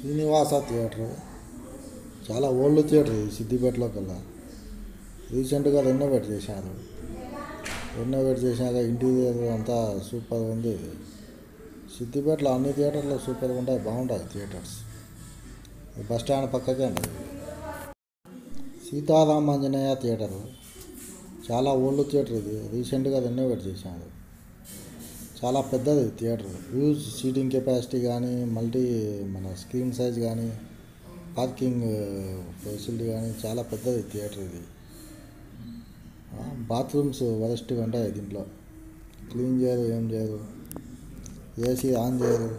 Srinivasa theatre చాలా old theatre ఇది సిద్దిపేటలో కల్లా రీసెంట్గా రెనోవేట్ చేశారు రెనోవేట్ చేశాక ఇంటీరియర్ అంతా సూపర్ ఉంది సిద్దిపేటలో అన్ని థియేటర్లు సూపర్గా ఉంటాయి బాగుంటాయి థియేటర్స్ ఈ బస్ స్టాండ్ పక్కకే ఉంటుంది సీతారామాంజనేయ థియేటర్ చాలా ఓల్డ్ థియేటర్ ఇది రీసెంట్గా రెనోవేట్ చేశారు చాలా పెద్దది థియేటర్ హ్యూజ్ సీటింగ్ కెపాసిటీ కానీ మల్టీ మన స్క్రీన్ సైజ్ కానీ పార్కింగ్ ఫెసిలిటీ కానీ చాలా పెద్దది థియేటర్ ఇది బాత్రూమ్స్ వరస్ట్గా ఉంటాయి దీంట్లో క్లీన్ చేయరు ఏం చేయరు ఏసీ ఆన్ చేయరు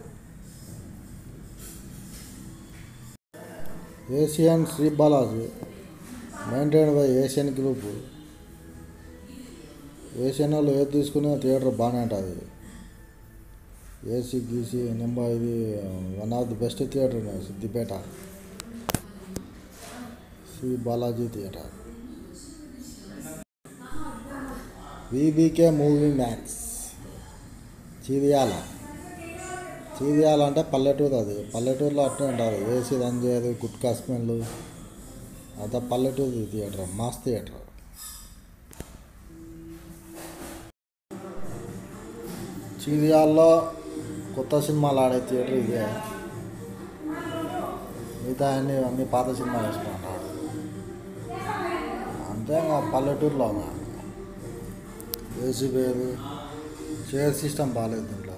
Asian Shri Balaji maintain by Asian group Asian వాళ్ళు ఏది తీసుకునే థియేటర్ బాగానే ఉంటుంది ఏసీ గీసీ నెంబర్ ఇది one of the best theatre Siddipet Shri Balaji theatre VBK movie max Cheriyal Cheriyal అంటే పల్లెటూరు అది పల్లెటూరులో అట్నే ఉంటుంది ఏసీ రన్ చేయదు గుట్కా స్మెల్ అంతా పల్లెటూరు థియేటర్ మాస్ థియేటర్ చీరియాల్లో కొత్త సినిమాలు ఆడే థియేటర్ ఇదే మిగతా అన్ని అన్ని పాత సినిమాలు వేసుకుంటారు అంతే ఇంకా పల్లెటూరులో ఏసీ వేరు చైర్ సిస్టమ్ బాగాలేదు దీంట్లో